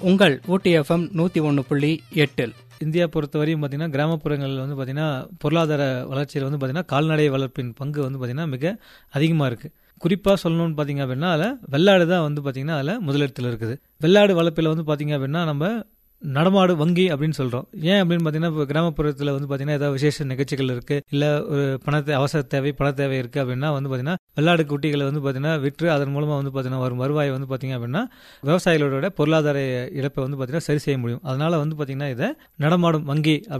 உங்கள் ஊட்டி எஃப்எம் நூற்றி ஒன்று புள்ளி எட்டில் இந்தியா பொறுத்தவரையும் பார்த்தீங்கன்னா கிராமப்புறங்களில் வந்து பார்த்தீங்கன்னா பொருளாதார வளர்ச்சியில் வந்து பார்த்தீங்கன்னா கால்நடை வளர்ப்பின் பங்கு வந்து பார்த்தீங்கன்னா மிக அதிகமாக இருக்குது குறிப்பாக சொல்லணும்னு பார்த்தீங்க அப்படின்னா அதில் வெள்ளாடு தான் வந்து பார்த்தீங்கன்னா அதில் முதலிடத்தில் இருக்குது வெள்ளாடு வளர்ப்பில் வந்து பார்த்தீங்க அப்படின்னா நம்ம நடமாடு வங்கி அப்படின்னு சொல்கிறோம் ஏன் அப்படின்னு பார்த்தீங்கன்னா இப்போ கிராமப்புறத்தில் வந்து பார்த்தீங்கன்னா ஏதாவது விசேஷ நிகழ்ச்சிகள் இருக்குது இல்லை ஒரு பணத்தை அவசர தேவை பண தேவை இருக்குது அப்படின்னா வந்து பார்த்தீங்கன்னா வெள்ளாடு குட்டிகளை வந்து பார்த்தீங்கன்னா விற்று அதன் மூலமாக வந்து பார்த்தீங்கன்னா வரும் வருவாயை வந்து பார்த்தீங்க அப்படின்னா விவசாயிகளோட பொருளாதார இழப்பை வந்து பார்த்தீங்கன்னா சரி செய்ய முடியும் அதனால வந்து பார்த்தீங்கன்னா இதை நடமாடும் வங்கி